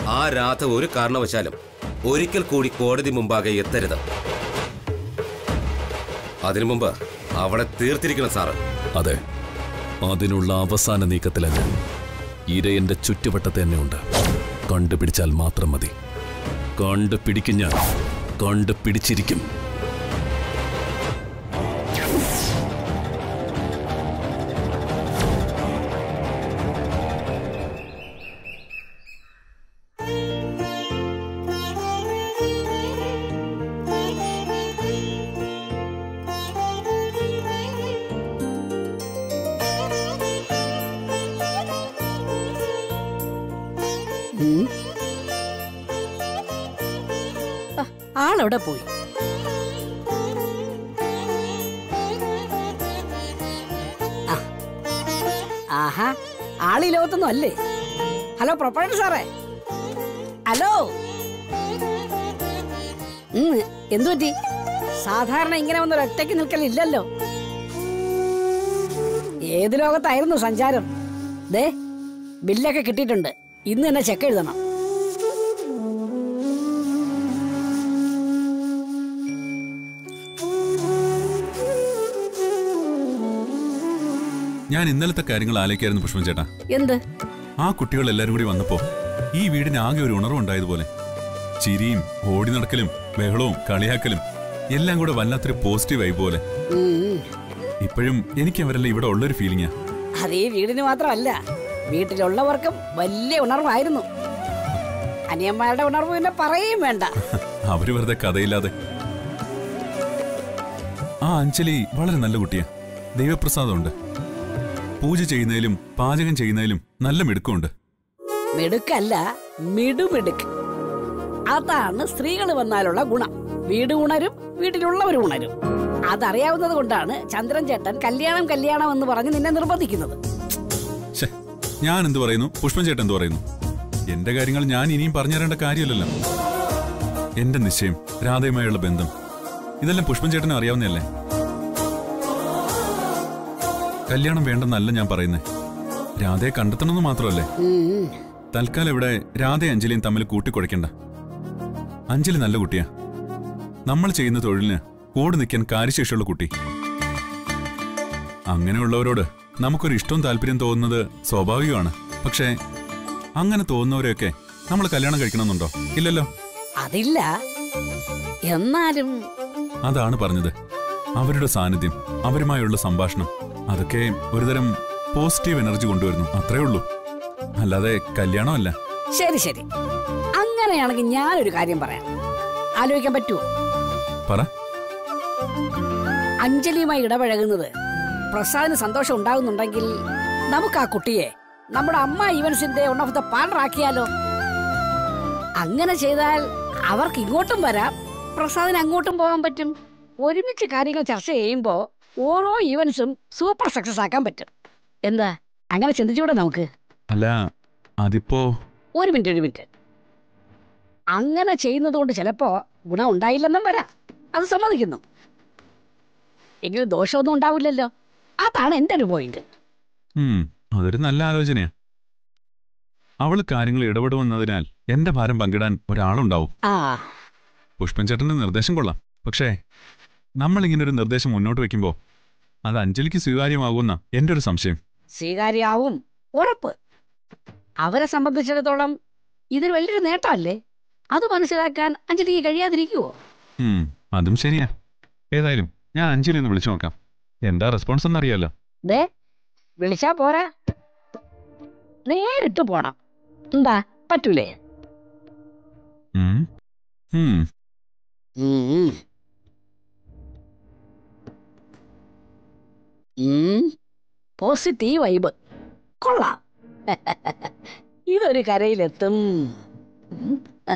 ആ രാധ ഒരു കാരണവശാലും ഒരിക്കൽ കൂടി കോടതി മുമ്പാകെ എത്തരുത് അതിനു മുമ്പ് അവളെ തീർത്തിരിക്കണം സാറ് അതെ അതിനുള്ള അവസാന നീക്കത്തിലല്ല ഇരയന്റെ ചുറ്റുവട്ടത്ത് തന്നെ ഉണ്ട് കണ്ടുപിടിച്ചാൽ മാത്രം മതി കണ്ടുപിടിക്കും ഞാൻ കണ്ടുപിടിച്ചിരിക്കും ഉം. ആ, ആളെവിടെ പോയി ആ. ആഹാ ആളീ ലോകത്തൊന്നും അല്ലേ ഹലോ പ്രൊപ്പറേറ്റർ സാറേ ഹലോ ഉം, എന്തു പറ്റി സാധാരണ ഇങ്ങനെ വന്നൊരു ഒറ്റയ്ക്ക് നിൽക്കലില്ലല്ലോ ഏത് ലോകത്തായിരുന്നു സഞ്ചാരം ദേ ബില്ലൊക്കെ കിട്ടിയിട്ടുണ്ട് ഇന്ന് തന്നെ ചെക്ക് എഴുതണം ഞാൻ ഇന്നലത്തെ കാര്യങ്ങൾ ആലോചിക്കായിരുന്നു പുഷ്പം ചേട്ടാ എന്ത് ആ കുട്ടികൾ എല്ലാരും കൂടി വന്നപ്പോ ഈ വീടിന് ആകെ ഒരു ഉണർവുണ്ടായതുപോലെ ചിരിയും ഓടി നടക്കലും ബഹളവും കളിയാക്കലും എല്ലാം കൂടെ വല്ലാത്തൊരു പോസിറ്റീവ് ആയി പോലെ ഉം. ഇപ്പോഴും എനിക്ക് അവരെല്ലാം ഇവിടെ ഉള്ളൊരു ഫീലിംഗാ അത് ഈ വീടിന് മാത്രമല്ല വീട്ടിലുള്ളവർക്കും വലിയ ഉണർവായിരുന്നു അനിയന്മാരുടെ ഉണർവ് പിന്നെ പറയുകയും വേണ്ട അവര് വെറുതെ കഥയില്ലാതെ ആ അഞ്ജലി വളരെ നല്ല കുട്ടിയാ ദൈവപ്രസാദമുണ്ട് പൂജ ചെയ്യുന്നതിലും പാചകം ചെയ്യുന്നതിലും നല്ല മിടുക്കമുണ്ട് മിടുക്കല്ല മിടുമിടുക്ക് അതാണ് സ്ത്രീകൾ വന്നാലുള്ള ഗുണം വീട് ഉണരും വീട്ടിലുള്ളവർ ഉണരും അതറിയാവുന്നത് കൊണ്ടാണ് ചന്ദ്രൻ ചേട്ടൻ കല്യാണം കല്യാണം എന്ന് പറഞ്ഞ് നിന്നെ നിർബന്ധിക്കുന്നത് ശ്ശെ, ഞാൻ എന്ത് പറയുന്നു പുഷ്പം ചേട്ടൻ എന്ത് പറയുന്നു എന്റെ കാര്യങ്ങൾ ഞാൻ ഇനിയും പറഞ്ഞു തരേണ്ട കാര്യമല്ലല്ലോ എന്റെ നിശ്ചയം രാധയുമായുള്ള ബന്ധം ഇതെല്ലാം പുഷ്പം ചേട്ടനും അറിയാവുന്നതല്ലേ കല്യാണം വേണ്ടെന്നല്ല ഞാൻ പറയുന്നേ രാധയെ കണ്ടെത്തണമെന്ന് മാത്രമല്ലേ ഉം. തൽക്കാലം ഇവിടെ രാധയും അഞ്ജലിയും തമ്മിൽ കൂട്ടിക്കുഴയ്ക്കണ്ട അഞ്ജലി നല്ല കുട്ടിയാ നമ്മൾ ചെയ്യുന്ന തൊഴിലിന് കൂടെ നിൽക്കാൻ കാര്യശേഷിയുള്ള കുട്ടി അങ്ങനെയുള്ളവരോട് നമുക്കൊരു ഇഷ്ടവും താല്പര്യം തോന്നുന്നത് സ്വാഭാവികമാണ് പക്ഷേ അങ്ങനെ തോന്നുന്നവരെയൊക്കെ നമ്മൾ കല്യാണം കഴിക്കണമെന്നുണ്ടോ ഇല്ലല്ലോ അതില്ല എന്നാലും അതാണ് പറഞ്ഞത് അവരുടെ സാന്നിധ്യം അവരുമായുള്ള സംഭാഷണം അതൊക്കെ ഒരുതരം പോസിറ്റീവ് എനർജി കൊണ്ടുവരുന്നു അത്രേ ഉള്ളൂ അല്ലാതെ കല്യാണമല്ല ശരി ശരി അങ്ങനെയാണെങ്കിൽ ഞാനൊരു കാര്യം പറയാം ആലോചിക്കാൻ പറ്റുമോ പറ അഞ്ജലിയുമായി ഇടപഴകുന്നത് പ്രസാദിന് സന്തോഷം ഉണ്ടാകുന്നുണ്ടെങ്കിൽ നമുക്ക് ആ കുട്ടിയെ നമ്മുടെ അമ്മ ഈവൻസിന്റെ വൺ ഓഫ് ദ പാർട്ണർ ആക്കിയാലോ അങ്ങനെ ചെയ്താൽ അവർക്ക് ഇങ്ങോട്ടും വരാം പ്രസാദിന് അങ്ങോട്ടും പോകാൻ പറ്റും ഒരുമിച്ച് കാര്യങ്ങൾ ചർച്ച ചെയ്യുമ്പോൾ ഓരോ ഈവൻസും സൂപ്പർ സക്സസ് ആക്കാൻ പറ്റും എന്താ അങ്ങനെ ചിന്തിച്ചുകൂടെ നമുക്ക് അല്ല അതിപ്പോ ഒരു മിനിറ്റ് ഒരു മിനിറ്റ് അങ്ങനെ ചെയ്യുന്നത് കൊണ്ട് ചിലപ്പോ ഗുണം ഉണ്ടായില്ലെന്നും വരാം അത് സമ്മതിക്കുന്നു എങ്കിലും ദോഷമൊന്നും ഉണ്ടാവില്ലല്ലോ അതാണ് എൻ്റെ ഒരു പോയിന്റ് ഉം, അതൊരു നല്ല ആലോചനയാ അവള് കാര്യങ്ങൾ ഇടപെടുമെന്നതിനാൽ എന്റെ ഭാരം പങ്കിടാൻ ഒരാളുണ്ടാവും ആ പുഷ്പൻ ചേട്ടന്റെ നിർദ്ദേശം കൊള്ളാം പക്ഷേ നമ്മൾ ഇങ്ങനെ ഒരു നിർദ്ദേശം മുന്നോട്ട് വെക്കുമ്പോൾ അത് അഞ്ജലിക്ക് സ്വീകാര്യമാകുമെന്ന എന്റെ ഒരു സംശയം സ്വീകാര്യാവും ഉറപ്പ് അവരെ സംബന്ധിച്ചിടത്തോളം ഇതൊരു വലിയൊരു നേട്ടമല്ലേ അത് മനസ്സിലാക്കാൻ അഞ്ജലിക്ക് കഴിയാതിരിക്കുവോ ഉം, അതും ശരിയാ ഏതായാലും ഞാൻ അഞ്ജലി ഒന്ന് വിളിച്ചു നോക്കാം എന്താ റെസ്പോൺസ് എന്നറിയാലോ ദേ വിളിച്ചാ പോരാ നേരിട്ട് പോണം എന്താ പറ്റൂലേ ഉം, ഉം, ഉം. ഉം. പോസിറ്റീവ് വൈബ് കൊള്ളാം ഇതൊരു കരയിലെത്തും ഉം.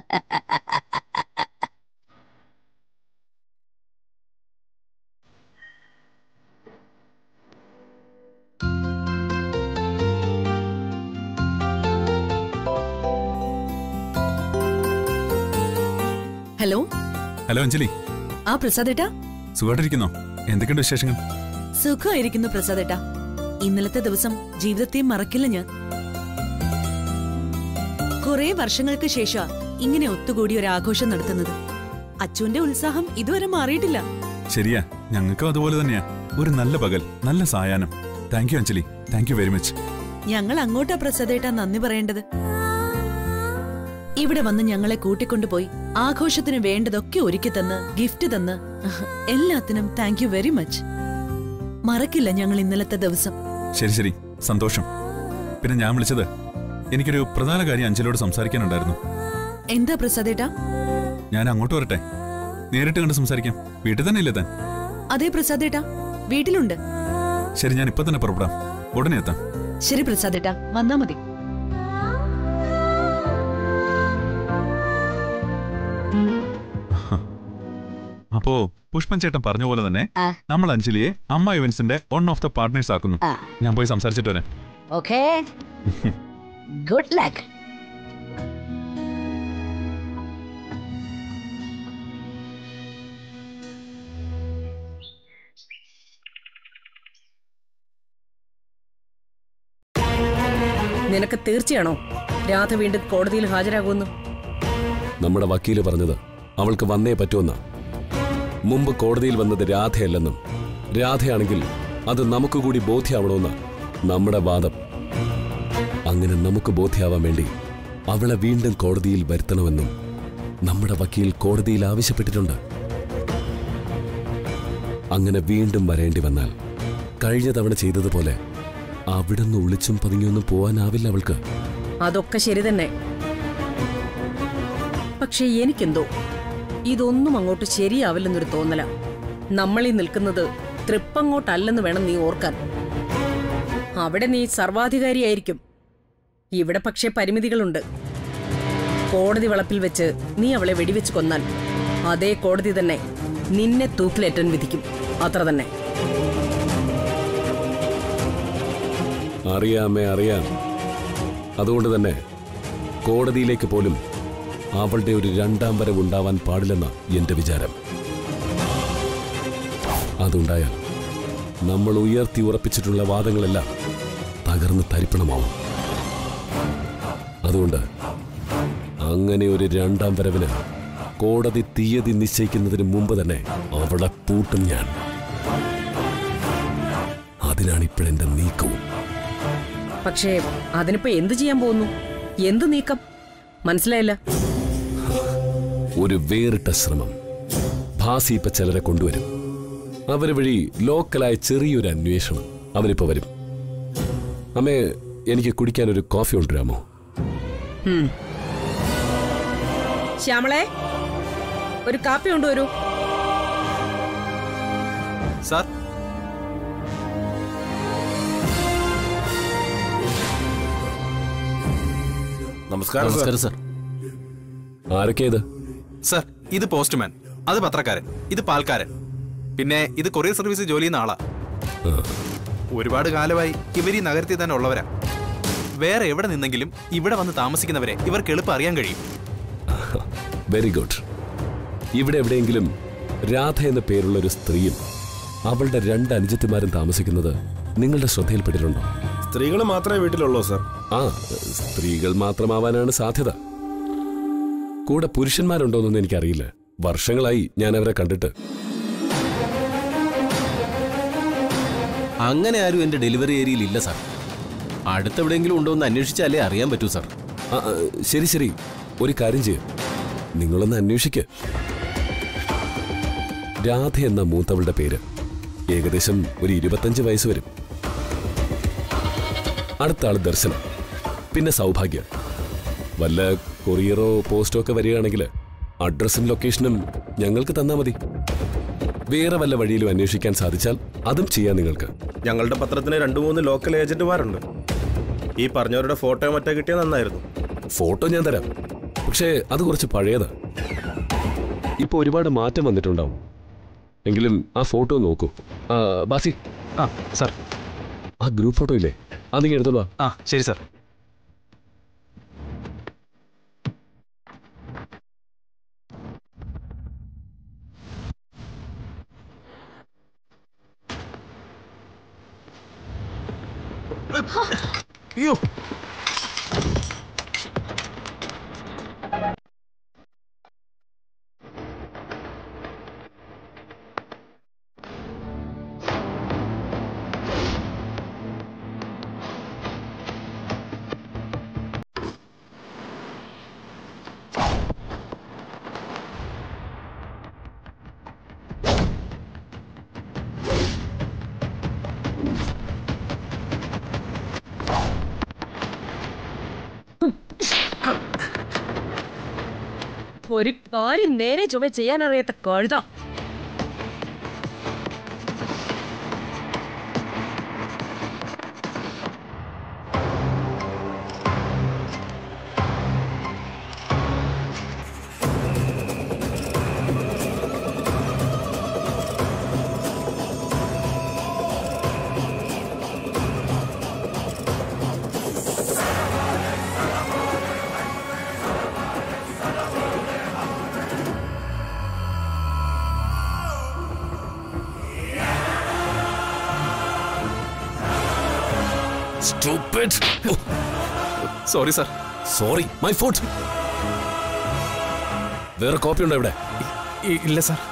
ഹലോ ഹലോ അഞ്ജലി ആ പ്രസാദേട്ടാ സുഖമായിട്ടിരിക്കുന്നോ എന്തൊക്കെയുണ്ട് വിശേഷങ്ങൾ സുഖമായിരിക്കുന്നു പ്രസാദേട്ടാ ഇന്നലത്തെ ദിവസം ജീവിതത്തെ മറക്കില്ല ഞാൻ കുറെ വർഷങ്ങൾക്ക് ശേഷം ഇങ്ങനെ ഒത്തുകൂടി ഒരു ആഘോഷം നടത്തുന്നത് അച്ചുവിന്റെ ഉത്സാഹം ഇതുവരെ മാറിയിട്ടില്ല ശരിയാ ഞങ്ങൾക്കും അതുപോലെ തന്നെയാ ഒരു നല്ല പകൽ നല്ല സായാഹ്നം thank you Anjali thank you very much ഞങ്ങൾ അങ്ങോട്ടാ പ്രസാദേട്ട നന്ദി പറയേണ്ടത് ഇവിടെ വന്ന് ഞങ്ങളെ കൂട്ടിക്കൊണ്ടുപോയി ആഘോഷത്തിന് വേണ്ടതൊക്കെ ഒരുക്കി തന്ന് ഗിഫ്റ്റ് തന്ന് എല്ലാത്തിനും താങ്ക് യു വെരി മച്ച് മറക്കില്ല ഞങ്ങൾ ഇന്നലത്തെ ദിവസം ശരി ശരി സന്തോഷം പിന്നെ ഞാൻ വിളിച്ചത് എനിക്കൊരു പ്രധാന കാര്യം അഞ്ജലിയോട് സംസാരിക്കാനുണ്ടായിരുന്നു എന്താ പ്രസാദേട്ടാ ഞാൻ അങ്ങോട്ട് വരട്ടെ നേരിട്ട് കണ്ട് സംസാരിക്കാം വീട്ടിൽ തന്നെ ഇല്ലേ താൻ അതെ പ്രസാദേട്ടാ വീട്ടിലുണ്ട് ശരി ഞാൻ ഇപ്പൊ തന്നെ പുറപ്പെടാം ഉടനെ എത്താം ശരി പ്രസാദേട്ടാ വന്നാ മതി അപ്പോ പുഷ്പൻ ചേട്ടൻ പറഞ്ഞ പോലെ തന്നെ ആ. നമ്മൾ അഞ്ജലിയെ അമ്മ ഇവന്റ്സിന്റെ വൺ ഓഫ് ദ പാർട്ട്നേഴ്സ് ആക്കുന്നു ആ. ഞാൻ പോയി സംസാരിച്ചിട്ട് വരാം ഓക്കേ ഗുഡ് ലക്ക് നിനക്ക് തീർച്ചയാണോ രാധ വീണ്ടും കോടതിയിൽ ഹാജരാകുമെന്ന് നമ്മുടെ വക്കീല് പറഞ്ഞത് അവൾക്ക് വന്നേ പറ്റുമെന്ന മുമ്പ് കോടതിയിൽ വന്നത് രാധയല്ലെന്നും രാധയാണെങ്കിൽ അത് നമുക്ക് കൂടി ബോധ്യമാവണമെന്ന നമ്മുടെ വാദം അങ്ങനെ നമുക്ക് ബോധ്യമാവാൻ വേണ്ടി അവളെ വീണ്ടും കോടതിയിൽ വരുത്തണമെന്നും നമ്മുടെ വക്കീൽ കോടതിയിൽ ആവശ്യപ്പെട്ടിട്ടുണ്ട് അങ്ങനെ വീണ്ടും വരേണ്ടി വന്നാൽ കഴിഞ്ഞ തവണ ചെയ്തതുപോലെ അവിടുന്ന് ഒളിച്ചും പതുങ്ങിയൊന്നും പോവാനാവില്ല അവൾക്ക് അതൊക്കെ ശരി തന്നെ പക്ഷെ എനിക്കെന്തോ ഇതൊന്നും അങ്ങോട്ട് ശരിയാവില്ലെന്നൊരു തോന്നല നമ്മളീ നിൽക്കുന്നത് തൃപ്പങ്ങോട്ടല്ലെന്ന് വേണം നീ ഓർക്കാൻ അവിടെ നീ സർവാധികാരിയായിരിക്കും ഇവിടെ പക്ഷേ പരിമിതികളുണ്ട് കോടതി വളപ്പിൽ വെച്ച് നീ അവളെ വെടിവെച്ച് കൊന്നാൽ അതേ കോടതി തന്നെ നിന്നെ തൂക്കിലേറ്റാൻ വിധിക്കും അത്ര തന്നെ അറിയാമേ അറിയാം അതുകൊണ്ട് തന്നെ കോടതിയിലേക്ക് പോലും അവളുടെ ഒരു രണ്ടാം വരവ് ഉണ്ടാവാൻ പാടില്ലെന്ന എന്റെ വിചാരം അതുണ്ടായാൽ നമ്മൾ ഉയർത്തി ഉറപ്പിച്ചിട്ടുള്ള വാദങ്ങളെല്ലാം തകർന്ന് തരിപ്പണമാവും അതുകൊണ്ട് അങ്ങനെ ഒരു രണ്ടാം വരവിന് കോടതി തീയതി നിശ്ചയിക്കുന്നതിന് മുമ്പ് തന്നെ അവളെ പൂട്ടും ഞാൻ അതിനാണ് ഇപ്പോഴെന്റെ നീക്കവും പക്ഷേ അതിനിപ്പോ എന്ത് ചെയ്യാൻ പോകുന്നു എന്ത് നീക്കം മനസ്സിലായില്ല ഒരു വേറിട്ട ശ്രമം ഭാസി ഇപ്പൊ ചിലരെ കൊണ്ടുവരും അവര് വഴി ലോക്കലായ ചെറിയൊരു അന്വേഷണം അവനിപ്പോ വരും അമ്മേ എനിക്ക് കുടിക്കാൻ ഒരു കോഫി കൊണ്ടുവരാമോ ശ്യാമളെ ഒരു കാപ്പി കൊണ്ടുവരൂ സാർ നമസ്കാരം സാർ. നമസ്കാരം സാർ ആരൊക്കെ ഇത് സാർ ഇത് പോസ്റ്റ്മാൻ അത് പത്രക്കാരൻ ഇത് പാൽക്കാരൻ പിന്നെ ഇത് കൊറിയർ സർവീസ് ജോലി ചെയ്യുന്ന ആളാ ആ, ഒരുപാട് കാലമായി ഇവർ ഈ നഗരത്തിൽ തന്നെ ഉള്ളവരാ വേറെ എവിടെ നിന്നെങ്കിലും ഇവിടെ വന്ന് താമസിക്കുന്നവരെ ഇവർക്ക് എളുപ്പം അറിയാൻ കഴിയും വെരി ഗുഡ് ഇവിടെ എവിടെയെങ്കിലും രാധ എന്ന പേരുള്ള ഒരു സ്ത്രീയും അവളുടെ രണ്ട് അനുജത്തിമാരും താമസിക്കുന്നത് നിങ്ങളുടെ ശ്രദ്ധയിൽപ്പെട്ടിട്ടുണ്ടോ സ്ത്രീകൾ മാത്രമേ വീട്ടിലുള്ളൂ സർ ആ സ്ത്രീകൾ മാത്രമാവാനാണ് സാധ്യത കൂടെ പുരുഷന്മാരുണ്ടോന്നൊന്നും എനിക്കറിയില്ല വർഷങ്ങളായി ഞാൻ അവരെ കണ്ടിട്ട് അങ്ങനെ ആരും എന്റെ ഡെലിവറി ഏരിയയിൽ ഇല്ല സാർ അടുത്തെവിടെയെങ്കിലും ഉണ്ടോ എന്ന് അന്വേഷിച്ചാലേ അറിയാൻ പറ്റൂ സാർ ആ, ആ, ശരി ശരി ഒരു കാര്യം ചെയ്യും നിങ്ങളൊന്ന് അന്വേഷിക്ക് രാധ എന്ന മൂത്തവളുടെ പേര് ഏകദേശം ഒരു ഇരുപത്തഞ്ച് വയസ്സ് വരും അടുത്ത ആള് ദർശനം പിന്നെ സൗഭാഗ്യ വല്ല കൊറിയറോ പോസ്റ്റോ ഒക്കെ വരികയാണെങ്കിൽ അഡ്രസ്സും ലൊക്കേഷനും ഞങ്ങൾക്ക് തന്നാ മതി വേറെ വല്ല വഴിയിലും അന്വേഷിക്കാൻ സാധിച്ചാൽ അതും ചെയ്യാം നിങ്ങൾക്ക് ഞങ്ങളുടെ പത്രത്തിന് രണ്ടു മൂന്ന് ലോക്കൽ ഏജന്റുമാരുണ്ട് ഈ പറഞ്ഞവരുടെ ഫോട്ടോ മറ്റോ കിട്ടിയാൽ നന്നായിരുന്നു ഫോട്ടോ ഞാൻ തരാം പക്ഷേ അത് കുറച്ച് പഴയതാ ഇപ്പൊ ഒരുപാട് മാറ്റം വന്നിട്ടുണ്ടാവും എങ്കിലും ആ ഫോട്ടോ നോക്കൂ ആ, ബാസി ആ സാർ ആ ഗ്രൂപ്പ് ഫോട്ടോ ഇല്ലേ അതിങ്ങനെ എടുത്തോളൂ ആ ശരി സാർ അയ്യോ ഒരു കാര്യം നേരെ ചൊവ്വ ചെയ്യാനറിയാത്ത കഴുത Stupid. Sorry sir sorry my food വേറെ കോപ്പി ഉണ്ടോ ഇവിടെ ഇല്ല സാർ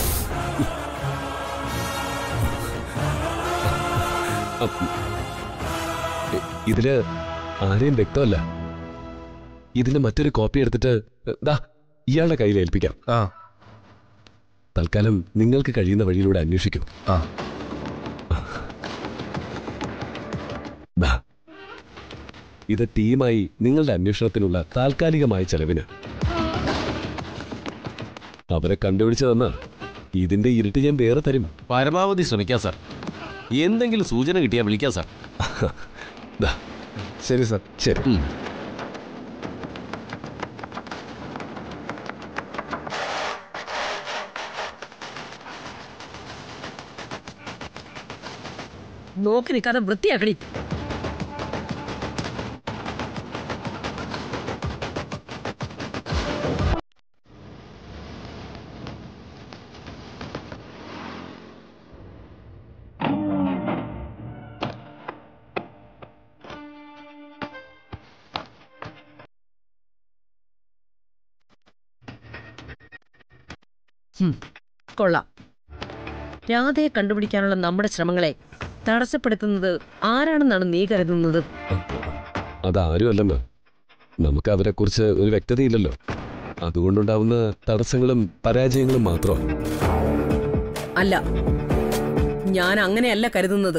ഇ- ഇതില് ആരെയും വ്യക്തമല്ല ഇതിന്റെ മറ്റൊരു കോപ്പി എടുത്തിട്ട് ദാ ഇയാളുടെ കയ്യിൽ ഏൽപ്പിക്കാം ആ തൽക്കാലം നിങ്ങൾക്ക് കഴിയുന്ന വഴിയിലൂടെ അന്വേഷിക്കൂ ആ ദാ ഇത് ടീമായി നിങ്ങളുടെ അന്വേഷണത്തിനുള്ള താൽക്കാലികമായ ചെലവിന് അവരെ കണ്ടുപിടിച്ചു തന്ന ഇതിന്റെ ഇരുട്ട് ഞാൻ വേറെ തരും പരമാവധി ശ്രമിക്കാം സാർ എന്തെങ്കിലും സൂചന കിട്ടിയാൽ വിളിക്കാം സാർ ദാ ശരി സാർ ശരി ഉം. നോക്കി നിൽക്കാതെ വൃത്തിയാക്കണി ഹും, കൊള്ളാം രാധയെ കണ്ടുപിടിക്കാനുള്ള നമ്മുടെ ശ്രമങ്ങളെ തടസ്സപ്പെടുത്തുന്നത് ആരാണെന്നാണ് നീ കരുതുന്നത് അതാരുമല്ലെന്ന് നമുക്ക് അവരെക്കുറിച്ച് ഒരു വ്യക്തതയില്ലല്ലോ അതുകൊണ്ടുണ്ടാവുന്ന തടസ്സങ്ങളും പരാജയങ്ങളും മാത്രം അല്ല ഞാൻ അങ്ങനെയല്ല കരുതുന്നത്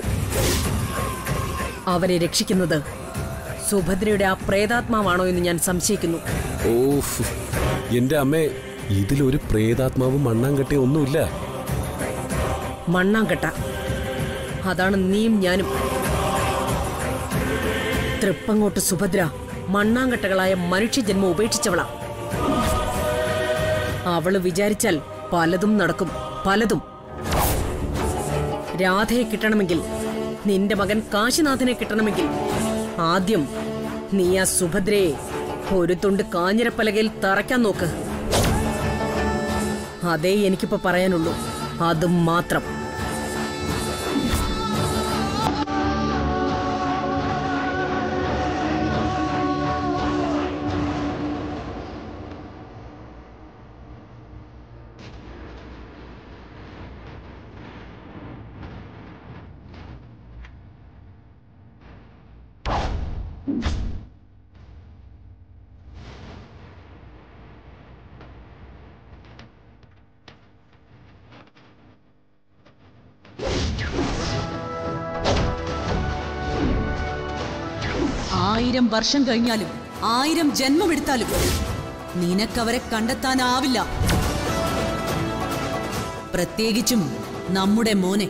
അവരെ രക്ഷിക്കുന്നത് സുഭദ്രയുടെ ആ പ്രേതാത്മാവാണോ എന്ന് ഞാൻ സംശയിക്കുന്നു ഓഫ് എന്റെ അമ്മേ ഇതിലൊരു പ്രേതാത്മാവും മണ്ണാങ്കട്ടെ ഒന്നുമില്ല മണ്ണാങ്കട്ട അതാണ് നീയും ഞാനും തൃപ്പങ്ങോട്ട് സുഭദ്ര മണ്ണാങ്കട്ടകളായ മനുഷ്യജന്മം ഉപേക്ഷിച്ചവളാ അവള് വിചാരിച്ചാൽ പലതും നടക്കും പലതും രാധയെ കിട്ടണമെങ്കിൽ നിന്റെ മകൻ കാശിനാഥനെ കിട്ടണമെങ്കിൽ ആദ്യം നീ ആ സുഭദ്രയെ ഒരു തുണ്ട് കാഞ്ഞിരപ്പലകയിൽ തറയ്ക്കാൻ നോക്ക് അതേ എനിക്കിപ്പോ പറയാനുള്ളൂ അതും മാത്രം ആയിരം വർഷം കഴിഞ്ഞാലും ആയിരം ജന്മമെടുത്താലും നിനക്കവരെ കണ്ടെത്താനാവില്ല പ്രത്യേകിച്ചും നമ്മുടെ മോനെ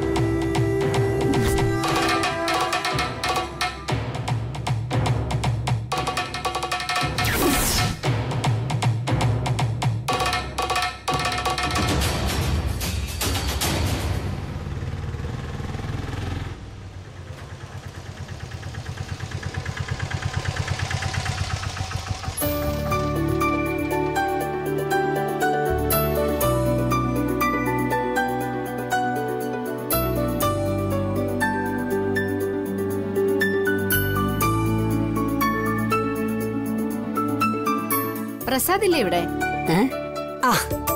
പ്രസാദ് ഇല്ലേ ഇവിടെ ഏ? ആ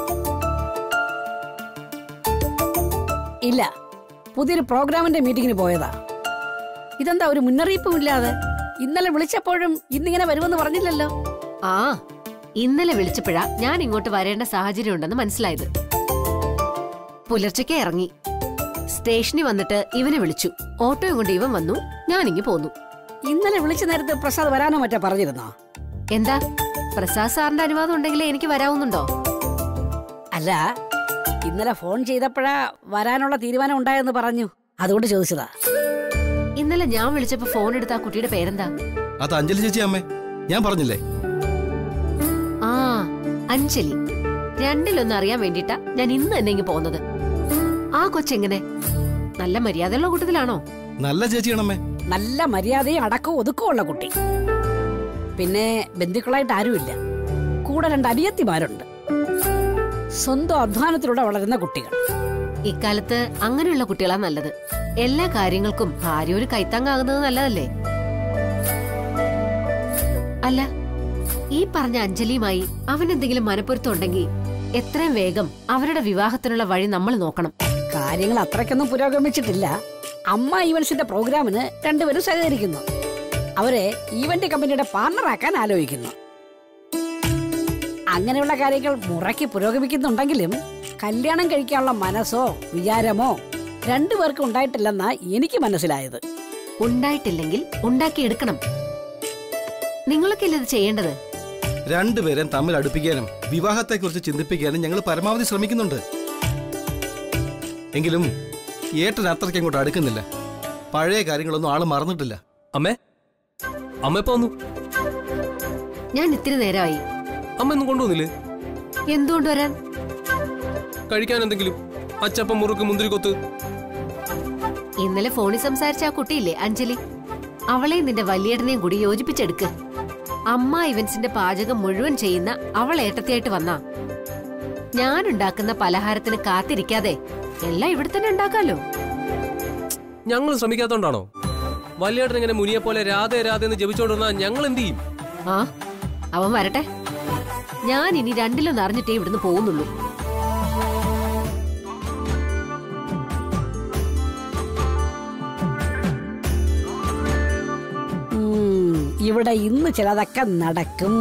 ഇല്ല പുതിയൊരു പ്രോഗ്രാമിന്റെ മീറ്റിങ്ങിന് പോയതാ ഇതെന്താ ഒരു മുന്നറിയിപ്പും ഇല്ലാതെ ഇന്നലെ വിളിച്ചപ്പോഴും ഇന്നിങ്ങനെ വരുമെന്ന് പറഞ്ഞില്ലല്ലോ ആ ഇന്നലെ വിളിച്ചപ്പോഴാ ഞാൻ ഇങ്ങോട്ട് വരേണ്ട സാഹചര്യം ഉണ്ടെന്ന് മനസ്സിലായത് പുലർച്ചയ്ക്ക് ഇറങ്ങി സ്റ്റേഷനിൽ വന്നിട്ട് ഇവനെ വിളിച്ചു ഓട്ടോയും കൊണ്ട് ഇവൻ വന്നു ഞാനിങ്ങി പോന്നു ഇന്നലെ വിളിച്ച നേരത്ത് പ്രസാദ് വരാനോ മറ്റോ പറഞ്ഞിരുന്നോ എന്താ പ്രസാദ് സാറിന്റെ അനുവാദം ഉണ്ടെങ്കിലേ എനിക്ക് വരാവുന്നുണ്ടോ അല്ല ഇന്നലെ ഫോൺ ചെയ്തപ്പോഴാ വരാനുള്ള തീരുമാനം ഉണ്ടായെന്ന് പറഞ്ഞു അതുകൊണ്ട് ചോദിച്ചതാ ഇന്നലെ ഞാൻ വിളിച്ചപ്പോ ഫോൺ എടുത്ത ആ കുട്ടിയുടെ പേരെന്താ അത് അഞ്ജലി ചേച്ചി അമ്മേ ഞാൻ പറഞ്ഞില്ലേ ആ അഞ്ജലി രണ്ടിലൊന്നും അറിയാൻ വേണ്ടിട്ടാ ഞാൻ ഇന്ന് തന്നെ ഇങ്ങ് പോകുന്നത് ആ കൊച്ചെങ്ങനെ നല്ല മര്യാദയുള്ള കൂട്ടത്തിലാണോ നല്ല ചേച്ചിയാണമ്മേ നല്ല മര്യാദയും അടക്കവും ഒതുക്കവും ഉള്ള കുട്ടി പിന്നെ ബന്ധുക്കളായിട്ട് ആരുമില്ല കൂടെ രണ്ട് അനിയത്തിമാരുണ്ട് സ്വന്തം അധ്വാനത്തിലൂടെ വളരുന്ന കുട്ടികൾ ഇക്കാലത്ത് അങ്ങനെയുള്ള കുട്ടികളാ നല്ലത് എല്ലാ കാര്യങ്ങൾക്കും ഭാര്യ ഒരു കൈത്താങ്ങാകുന്നത് നല്ലതല്ലേ അല്ല ഈ പറഞ്ഞ അഞ്ജലിയുമായി അവൻ എന്തെങ്കിലും മനപ്പൊരുത്തം ഉണ്ടെങ്കിൽ എത്രയും വേഗം അവരുടെ വിവാഹത്തിനുള്ള വഴി നമ്മൾ നോക്കണം കാര്യങ്ങൾ അത്രയ്ക്കൊന്നും പുരോഗമിച്ചിട്ടില്ല അമ്മ ഈവൻസിന്റെ പ്രോഗ്രാമിന് രണ്ടുപേരും സഹകരിക്കുന്നു അവരെ ഈവന്റ് കമ്പനിയുടെ പാർട്ണറാക്കാൻ ആലോചിക്കുന്നു അങ്ങനെയുള്ള കാര്യങ്ങൾ മുറയ്ക്ക് പുരോഗമിക്കുന്നുണ്ടെങ്കിലും കല്യാണം കഴിക്കാനുള്ള മനസ്സോ വിചാരമോ രണ്ടുപേർക്കും ഉണ്ടായിട്ടില്ലെന്നാ എനിക്ക് മനസ്സിലായത് ഉണ്ടായിട്ടില്ലെങ്കിൽ ഉണ്ടാക്കിയെടുക്കണം നിങ്ങളൊക്കെയല്ലേ ഇത് ചെയ്യേണ്ടത് രണ്ടുപേരും തമ്മിൽ അടുപ്പിക്കാനും വിവാഹത്തെക്കുറിച്ച് ചിന്തിപ്പിക്കാനും ഞങ്ങൾ പരമാവധി ശ്രമിക്കുന്നുണ്ട് എങ്കിലും ഏട്ടൻ അത്രയ്ക്ക് അങ്ങോട്ട് അടുക്കുന്നില്ല പഴയ കാര്യങ്ങളൊന്നും ആള് മറന്നിട്ടില്ല അമ്മേ അമ്മ എപ്പോ വന്നു ഞാൻ ഇത്തിരി നേരമായി അമ്മ ഒന്നും കൊണ്ടുവന്നില്ലേ എന്തുകൊണ്ട് വരാൻ കഴിക്കാൻ എന്തെങ്കിലും അച്ചപ്പം മുറുക്ക് മുന്തിരിക്കൊത്ത് ഇന്നലെ ഫോണിൽ സംസാരിച്ച ആ കുട്ടിയില്ലേ അഞ്ജലി അവളെയും നിന്റെ വലിയേട്ടനെയും കൂടി യോജിപ്പിച്ചെടുക്ക് അമ്മ ഇവൻസിന്റെ പാചകം മുഴുവൻ ചെയ്യുന്ന അവൾ ഏട്ടത്തിയായിട്ട് വന്നാ ഞാൻ ഉണ്ടാക്കുന്ന പലഹാരത്തിന് കാത്തിരിക്കാതെ എല്ലാം ഇവിടെ തന്നെ ഉണ്ടാക്കാലോ ഞങ്ങൾ ശ്രമിക്കാത്തോണ്ടാണോ വലിയേട്ടൻ ഇങ്ങനെ മുനിയെ പോലെ രാധേ രാധേ എന്ന് ജപിച്ചോണ്ടിരുന്നാ ഞങ്ങൾ എന്ത് ചെയ്യും ആ അവൻ വരട്ടെ ഞാൻ ഇനി രണ്ടിലൊന്നും അറിഞ്ഞിട്ടേ ഇവിടുന്ന് പോകുന്നുള്ളൂ ഉം, ഇവിടെ ഇന്ന് ചിലതൊക്കെ നടക്കും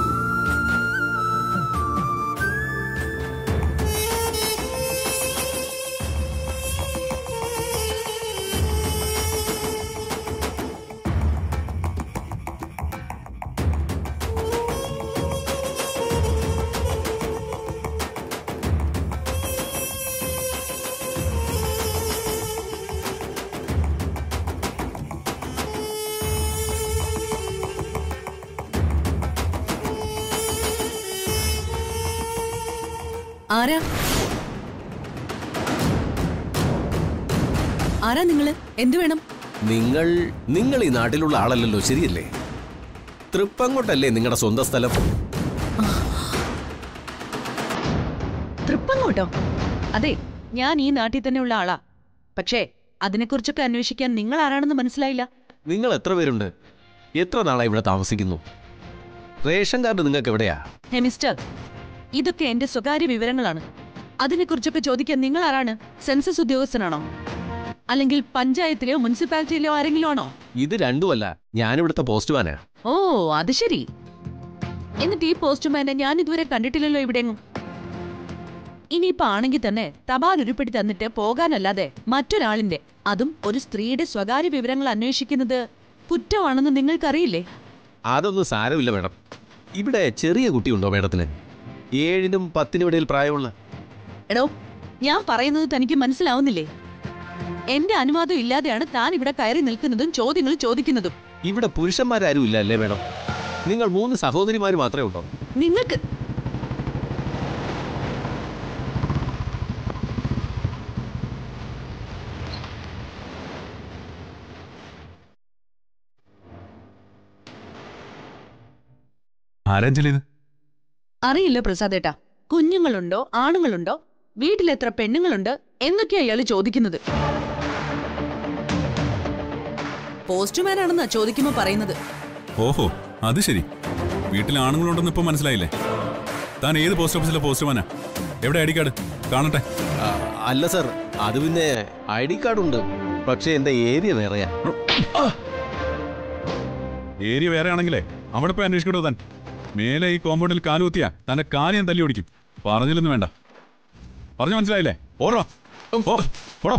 ആരാ ആരാ നിങ്ങള് എന്തു വേണം നിങ്ങൾ നിങ്ങൾ ഈ നാട്ടിലുള്ള ആളല്ലല്ലോ ശരിയല്ലേ തൃപ്പങ്ങോട്ടല്ലേ നിങ്ങളുടെ സ്വന്തം സ്ഥലം തൃപ്പങ്ങോട്ടോ അതെ ഞാൻ ഈ നാട്ടിൽ തന്നെ ഉള്ള ആളാ പക്ഷേ അതിനെക്കുറിച്ചൊക്കെ അന്വേഷിക്കാൻ നിങ്ങൾ ആരാണെന്ന് മനസ്സിലായില്ല നിങ്ങൾ എത്ര പേരുണ്ട് എത്ര നാളായി ഇവിടെ താമസിക്കുന്നു റേഷൻ കാർഡ് നിങ്ങൾക്ക് എവിടെയാ ഹേ മിസ്റ്റർ ഇതൊക്കെ എന്റെ സ്വകാര്യ വിവരങ്ങളാണ് അതിനെക്കുറിച്ചൊക്കെ ചോദിക്കാൻ നിങ്ങൾ ആരാണ് സെൻസസ് ഉദ്യോഗസ്ഥനാണോ അല്ലെങ്കിൽ പഞ്ചായത്തിലെയോ മുനിസിപ്പാലിറ്റിയിലെയോ ആരെങ്കിലും ആണോ ഇത് രണ്ടുമല്ല ഞാനിവിടുത്തെ പോസ്റ്റ്മാനാ ഓ അത് ശരി എന്നിട്ട് ഈ പോസ്റ്റ്മാനെ ഞാൻ ഇതുവരെ കണ്ടിട്ടില്ലല്ലോ ഇവിടെങ്ങും ഇനിയിപ്പോ ആണെങ്കിൽ തന്നെ തപാൽ ഉരുപ്പിടി തന്നിട്ട് പോകാനല്ലാതെ മറ്റൊരാളിന്റെ അതും ഒരു സ്ത്രീയുടെ സ്വകാര്യ വിവരങ്ങൾ അന്വേഷിക്കുന്നത് കുറ്റമാണെന്ന് നിങ്ങൾക്കറിയില്ലേ അതൊന്നും സാരമില്ല മേഡം ഇവിടെ ചെറിയ കുട്ടിയുണ്ടോ മേഡത്തിന് ഏഴിനും പത്തിനും ഇടയിൽ പ്രായമുള്ള എടോ ഞാൻ പറയുന്നത് തനിക്ക് മനസ്സിലാവുന്നില്ലേ എന്റെ അനുവാദം ഇല്ലാതെയാണ് താൻ ഇവിടെ കയറി നിൽക്കുന്നതും ചോദ്യങ്ങൾ ചോദിക്കുന്നതും ഇവിടെ പുരുഷന്മാരാരും ഇല്ല അല്ലേ മേഡം നിങ്ങൾ മൂന്ന് സഹോദരിമാർ മാത്രമേ ഉണ്ടോ നിങ്ങൾക്ക് ആരഞ്ജലി ഇത് അറിയില്ല പ്രസാദേട്ടാ കുഞ്ഞുങ്ങളുണ്ടോ ആണുങ്ങളുണ്ടോ വീട്ടിൽ എത്ര പെണ്ണുങ്ങളുണ്ട് എന്നൊക്കെയാ ഇയാള് ചോദിക്കുന്നത് പോസ്റ്റ്മാൻ ആണെന്നാ ചോദിക്കുമ്പോ പറയുന്നത് ഓഹോ അത് ശരി വീട്ടിൽ ആണുങ്ങളുണ്ടെന്ന് ഇപ്പൊ മനസ്സിലായില്ലേ താൻ ഏത് പോസ്റ്റ് ഓഫീസിലെ പോസ്റ്റ്മാനാ എവിടെ ഐ ഡി കാർഡ് കാണട്ടെ ആ, അല്ല സർ അത് പിന്നെ ഐ ഡി കാർഡ് ഉണ്ട് പക്ഷേ എന്റെ ഏരിയ വേറെയാ ഏരിയ വേറെ ആണെങ്കിലേ അവിടെ പോയി അന്വേഷിക്കട്ടോ താൻ മേലെ ഈ കോമ്പൗണ്ടിൽ കാലുകുത്തിയാ തന്റെ കാല് ഞാൻ തല്ലി ഓടിക്കും പറഞ്ഞില്ലെന്ന് വേണ്ട പറഞ്ഞു മനസ്സിലായില്ലേ ഓരോ ഓടോ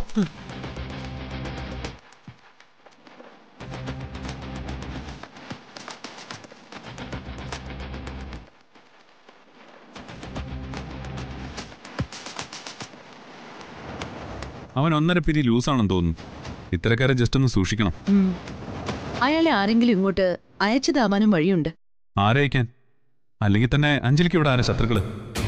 അവൻ ഒന്നര പിരി ലൂസാണെന്ന് തോന്നുന്നു ഇത്തരക്കാരെ ജസ്റ്റ് ഒന്ന് സൂക്ഷിക്കണം ഉം. അയാളെ ആരെങ്കിലും ഇങ്ങോട്ട് അയച്ചു താവാനും വഴിയുണ്ട് ആരയക്കാൻ അല്ലെങ്കിൽ തന്നെ അഞ്ജലിക്ക് ഇവിടെ ആരാ ശത്രുക്കള്